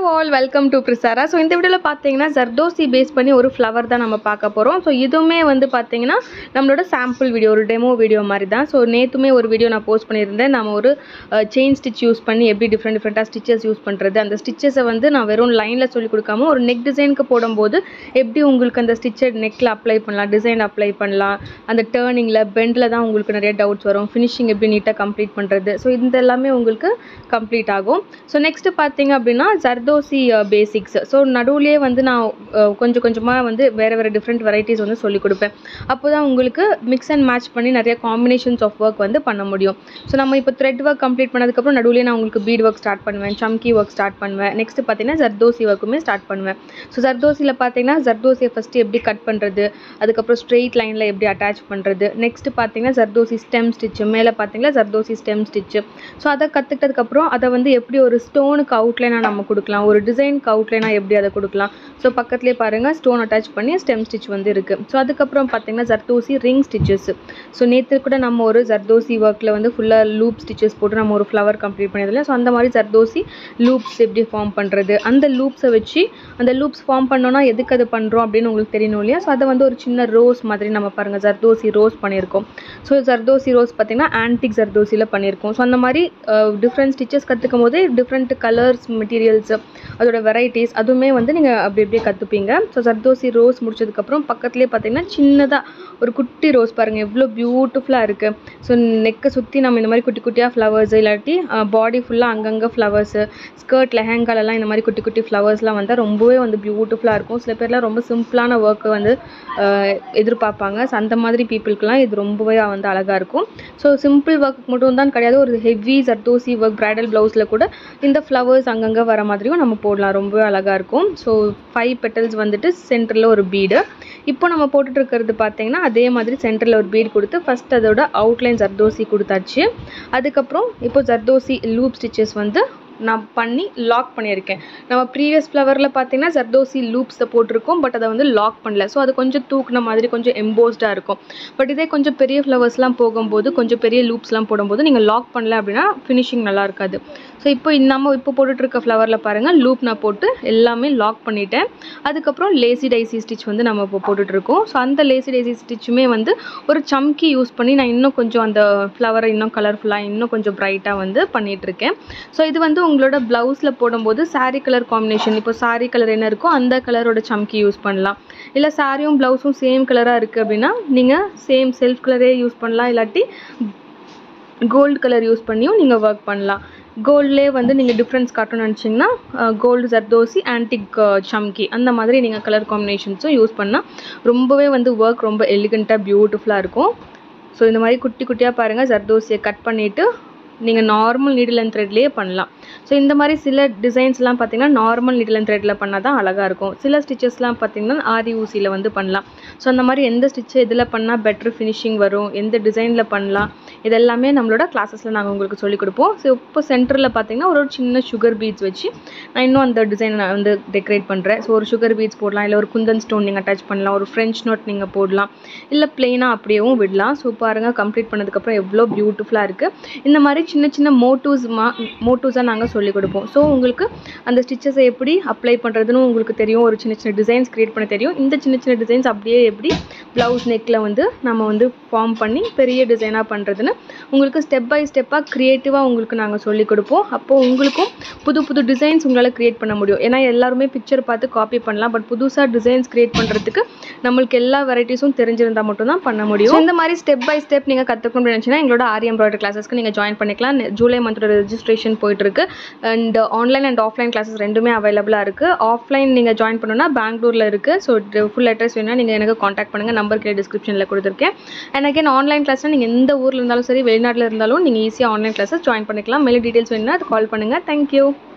all welcome to பிரிசாரா so இந்த வீடியோவில் பார்த்தீங்கன்னா ஜர்தோசி பேஸ் பண்ணி ஒரு ஃப்ளவர் தான் நம்ம பார்க்க போகிறோம் ஸோ இதுவுமே வந்து பார்த்தீங்கன்னா நம்மளோட சாம்பிள் வீடியோ ஒரு டெமோ வீடியோ மாதிரி தான் ஸோ நேற்றுமே ஒரு வீடியோ நான் போஸ்ட் பண்ணியிருந்தேன் நம்ம ஒரு செயின் ஸ்டிச் யூஸ் பண்ணி எப்படி டிஃப்ரெண்ட் டிஃப்ரெண்ட்டாக ஸ்டிச்சஸ் யூஸ் பண்ணுறது அந்த ஸ்டிச்சஸை வந்து நான் வெறும் லைனில் சொல்லி கொடுக்காம ஒரு நெக் டிசைனுக்கு போடும்போது எப்படி உங்களுக்கு அந்த ஸ்டிச்சை நெக்கில் அப்ளை பண்ணலாம் டிசைன் அப்ளை பண்ணலாம் அந்த டேர்னிங்கில் பெண்டில் தான் உங்களுக்கு நிறைய டவுட்ஸ் வரும் ஃபினிஷிங் எப்படி நீட்டாக கம்ப்ளீட் பண்ணுறது ஸோ இந்த எல்லாமே உங்களுக்கு கம்ப்ளீட் ஆகும் ஸோ நெக்ஸ்ட்டு பார்த்தீங்க அப்படின்னா ஜர்தோசி பேசிக்ஸ் ஸோ நடுவுலேயே வந்து நான் அஹ், கொஞ்சம் கொஞ்சமாக வந்து வேறு வேறு டிஃப்ரெண்ட் வெரைட்டிஸ் வந்து சொல்லிக் கொடுப்பேன் அப்போ தான் உங்களுக்கு மிக்ஸ் அண்ட் மேட்ச் பண்ணி நிறைய காம்பினேஷன்ஸ் ஆஃப் ஒர்க் வந்து பண்ண முடியும் ஸோ நம்ம இப்போ த்ரெட் ஒர்க் கம்ப்ளீட் பண்ணதுக்கப்புறம் நடுவுலேயே நான் உங்களுக்கு பீட் ஒர்க் ஸ்டார்ட் பண்ணுவேன் சம்கி ஒர்க் ஸ்டார்ட் பண்ணுவேன் நெக்ஸ்ட்டு பார்த்தீங்கன்னா ஜர்தோசி ஒர்க்குமே ஸ்டார்ட் பண்ணுவேன் ஸோ ஜர்தோசியில் பார்த்தீங்கன்னா ஜர்தோசியை ஃபஸ்ட்டு எப்படி கட் பண்ணுறது அதுக்கப்புறம் ஸ்ட்ரெயிட் லைனில் எப்படி அட்டாச் பண்ணுறது நெக்ஸ்ட்டு பார்த்தீங்கன்னா ஜர்தோசி ஸ்டெம் ஸ்டிச்சு மேலே பார்த்தீங்கன்னா ஜர்தோசி ஸ்டெம் ஸ்டிச்சு ஸோ அதை கற்றுக்கிட்டதுக்கப்புறம் அதை வந்து எப்படி ஒரு ஸ்டோனுக்கு அவுட்லைனாக நம்ம கொடுக்கலாம் ஒரு டிசைனுக்கு அவுட்லைனாக எப்படி அதை கொடுக்கலாம் ஸோ பக்கத்துலேயே பாருங்கள் ஸ்டோன் அட்டாச் பண்ணி ஸ்டெம் ஸ்டிச் வந்து இருக்குது ஸோ அதுக்கப்புறம் பார்த்தீங்கன்னா ஜர்தோசி ரிங் ஸ்டிச்சஸ் ஸோ நேற்று கூட நம்ம ஒரு ஜர்தோசி ஒர்க்கில் வந்து ஃபுல்லாக லூப் ஸ்டிச்சஸ் போட்டு நம்ம ஒரு ஃப்ளவர் கம்ப்ளீட் பண்ணியதில்ல ஸோ அந்த மாதிரி ஜர்தோசி லூப்ஸ் எப்படி ஃபார்ம் பண்ணுறது அந்த லூப்ஸை வச்சு அந்த லூப்ஸ் ஃபார்ம் பண்ணோன்னா எதுக்கு அது பண்ணுறோம் அப்படின்னு உங்களுக்கு தெரியணும் இல்லையா ஸோ அதை வந்து ஒரு சின்ன ரோஸ் மாதிரி நம்ம பாருங்கள் ஜர்தோசி ரோஸ் பண்ணியிருக்கோம் ஸோ ஜர்தோசி ரோஸ் பார்த்தீங்கன்னா ஆன்டிக் ஜர்தோசியில் பண்ணியிருக்கோம் ஸோ அந்த மாதிரி டிஃப்ரெண்ட் ஸ்டிச்சஸ் கற்றுக்கும் போது டிஃப்ரெண்ட் கலர்ஸ் மெட்டீரியல்ஸ் அதோட வெரைட்டிஸ் அதுவுமே வந்து நீங்கள் அப்படி அப்படியே கற்றுப்பீங்க ஸோ ஜர்தோசி ரோஸ் முடிச்சதுக்கப்புறம் பக்கத்துலேயே பார்த்தீங்கன்னா சின்னதாக ஒரு குட்டி ரோஸ் பாருங்கள் எவ்வளோ பியூட்டிஃபுல்லாக இருக்குது ஸோ நெக்கை சுற்றி நம்ம இந்த மாதிரி குட்டி குட்டியாக ஃப்ளவர்ஸ் இல்லாட்டி பாடி ஃபுல்லாக அங்கங்கே ஃப்ளவர்ஸு ஸ்கர்ட் லெஹங்காலெல்லாம் இந்த மாதிரி குட்டி குட்டி ஃப்ளவர்ஸ்லாம் வந்தால் ரொம்பவே வந்து பியூட்டிஃபுல்லாக இருக்கும் சில பேர்லாம் ரொம்ப சிம்பிளான ஒர்க்கு வந்து ஆஹ், எதிர்பார்ப்பாங்க ஸோ அந்த மாதிரி பீப்புளுக்குலாம் இது ரொம்பவே வந்து அழகாக இருக்கும் ஸோ சிம்பிள் ஒர்க்கு மட்டும் தான் கிடையாது ஒரு ஹெவி ஜர்தோசி ஒர்க் ப்ரைடல் ப்ளவுஸில் கூட இந்த ஃப்ளவர்ஸ் அங்கங்கே வர மாதிரியும் நம்ம போடலாம் ரொம்பவே அழகாக இருக்கும் ஸோ ஃபைவ் பெட்டல்ஸ் வந்துட்டு சென்டரில் ஒரு பீடு இப்போ நம்ம போட்டுட்டு இருக்கிறது பார்த்தீங்கன்னா அதே மாதிரி சென்டரில் ஒரு பீட் கொடுத்து ஃபஸ்ட் அதோட அவுட்லைன் ஜர்தோசி கொடுத்தாச்சு அதுக்கப்புறம் இப்போ ஜர்தோசி லூப் ஸ்டிச்சஸ் வந்து நான் பண்ணி லாக் பண்ணியிருக்கேன் நம்ம ப்ரீவியஸ் ஃப்ளவரில் பார்த்தீங்கன்னா ஜர்தோசி லூப்ஸை போட்டிருக்கோம் பட் அதை வந்து லாக் பண்ணல ஸோ அது கொஞ்சம் தூக்குன மாதிரி கொஞ்சம் எம்போஸ்டாக இருக்கும் பட் இதே கொஞ்சம் பெரிய ஃப்ளவர்ஸ்லாம் போகும்போது கொஞ்சம் பெரிய லூப்ஸ்லாம் போடும்போது நீங்கள் லாக் பண்ணல அப்படின்னா ஃபினிஷிங் நல்லா இருக்காது ஸோ இப்போ நம்ம இப்போ போட்டுட்டு இருக்க ஃப்ளவரில் பாருங்கள் லூப் நான் போட்டு எல்லாமே லாக் பண்ணிட்டேன் அதுக்கப்புறம் லேசி டைசி ஸ்டிச் வந்து நம்ம இப்போ போட்டுட்டு இருக்கோம் ஸோ அந்த லேசி டைசி ஸ்டிச்சுமே வந்து ஒரு சம்கி யூஸ் பண்ணி நான் இன்னும் கொஞ்சம் அந்த ஃப்ளவரை இன்னும் கலர்ஃபுல்லாக இன்னும் கொஞ்சம் ப்ரைட்டாக வந்து பண்ணிட்டு இருக்கேன் ஸோ இது வந்து உங்களோட ப்ளவுஸில் போடும்போது saree கலர் காம்பினேஷன் இப்போ saree கலர் என்ன இருக்கோ அந்த கலரோட சம்கி யூஸ் பண்ணலாம் இல்லை சாரியும் ப்ளவுஸும் சேம் கலராக இருக்குது அப்படின்னா நீங்கள் சேம் செல்ஃப் கலரே யூஸ் பண்ணலாம் இல்லாட்டி கோல்டு கலர் யூஸ் பண்ணியும் நீங்கள் ஒர்க் பண்ணலாம் கோல்ட்லேயே வந்து நீங்கள் டிஃப்ரென்ஸ் காட்டணும்னு நினச்சிங்கன்னா கோல்டு ஜர்தோசி ஆன்டிக் சம்கி அந்த மாதிரி நீங்கள் கலர் காம்பினேஷன்ஸும் யூஸ் பண்ணால் ரொம்பவே வந்து ஒர்க் ரொம்ப எலிகண்ட்டாக பியூட்டிஃபுல்லாக இருக்கும் ஸோ இந்த மாதிரி குட்டி குட்டியாக பாருங்கள் ஜர்தோசியை கட் பண்ணிவிட்டு நீங்கள் நார்மல் நீடில் அண்ட் த்ரெட்லேயே பண்ணலாம் ஸோ இந்த மாதிரி சில டிசைன்ஸ்லாம் பார்த்தீங்கன்னா நார்மல் நீடில் அண்ட் த்ரெட்டில் பண்ணால் தான் அழகாக இருக்கும் சில ஸ்டிச்சஸ்லாம் பார்த்தீங்கன்னா ஆரி ஊசியில் வந்து பண்ணலாம் ஸோ அந்த மாதிரி எந்த ஸ்டிச்சு எதில் பண்ணால் பெட்டர் ஃபினிஷிங் வரும் எந்த டிசைனில் பண்ணலாம் இதெல்லாமே நம்மளோட கிளாஸஸில் நாங்கள் உங்களுக்கு சொல்லிக் கொடுப்போம் ஸோ இப்போ சென்டரில் பார்த்தீங்கன்னா ஒரு சின்ன சுகர் பீட்ஸ் வச்சு நான் இன்னும் அந்த டிசைனை நான் வந்து டெக்கரேட் பண்ணுறேன் ஸோ ஒரு சுகர் பீட்ஸ் போடலாம் இல்லை ஒரு குந்தன் ஸ்டோன் நீங்கள் அட்டாச் பண்ணலாம் ஒரு ஃப்ரெஞ்ச் நோட் நீங்கள் போடலாம் இல்லை பிளெயினாக அப்படியேவும் விடலாம் ஸோ பாருங்கள் கம்ப்ளீட் பண்ணதுக்கப்புறம் எவ்வளோ பியூட்டிஃபுல்லாக இருக்குது இந்த மாதிரி சின்ன சின்ன மோட்டிவ்ஸ் மா மோட்டிவ்ஸாக நாங்கள் சொல்லிக் கொடுப்போம் ஸோ உங்களுக்கு அந்த ஸ்டிச்சஸை எப்படி அப்ளை பண்ணுறதுன்னு உங்களுக்கு தெரியும் ஒரு சின்ன சின்ன டிசைன்ஸ் க்ரியேட் பண்ண தெரியும் இந்த சின்ன சின்ன டிசைன்ஸ் அப்படியே எப்படி ப்ளவுஸ் நெக்கில் வந்து நம்ம வந்து ஃபார்ம் பண்ணி பெரிய டிசைனாக பண்ணுறதுன்னு உங்களுக்கு ஸ்டெப் பை ஸ்டெப்பாக க்ரியேட்டிவாக உங்களுக்கு நாங்கள் சொல்லிக் கொடுப்போம் அப்போது உங்களுக்கும் புது புது டிசைன்ஸ் உங்களால் க்ரியேட் பண்ண முடியும் ஏன்னா எல்லாருமே பிக்சர் பார்த்து காப்பி பண்ணலாம் பட் புதுசாக டிசைன்ஸ் க்ரியேட் பண்ணுறதுக்கு நம்மளுக்கு எல்லா வெரைட்டிஸும் தெரிஞ்சிருந்தால் மட்டும்தான் பண்ண முடியும் So, இந்த மாதிரி ஸ்டெப் பை ஸ்டெப் நீங்கள் கற்றுக்கணும்னு நினச்சினா எங்களோட ஆரி எம்ப்ராய்டரி கிளாஸஸ்க்கு நீங்கள் ஜாயின் பண்ணிக்கலாம் நெ- ஜூலை மந்தோட ரெஜிஸ்ட்ரேஷன் போயிட்டுருக்கு and online and offline classes ரெண்டுமே அவைலபிளாக இருக்குது ஆஃப்லைன் நீங்கள் ஜாயின் பண்ணணும்னா பெங்களூரில் இருக்குது ஸோ ஃபுல் அட்ரஸ் வேணும்னா நீங்கள் எனக்கு காண்டாக்ட் பண்ணுங்கள் நம்பர் கீழே டிஸ்கிரிப்ஷனில் கொடுத்துருக்கேன் அண்ட் அகைன் ஆன்லைன் கிளாஸ்னால் நீங்கள் எந்த ஊரில் இருந்தாலும் சரி வெளிநாட்டில் இருந்தாலும் நீங்கள் ஈஸியாக ஆன்லைன் கிளாஸஸ் ஜாயின் பண்ணிக்கலாம் மேலே டீட்டெயில்ஸ் வேணும்னா அது கால் பண்ணுங்கள் தேங்க்யூ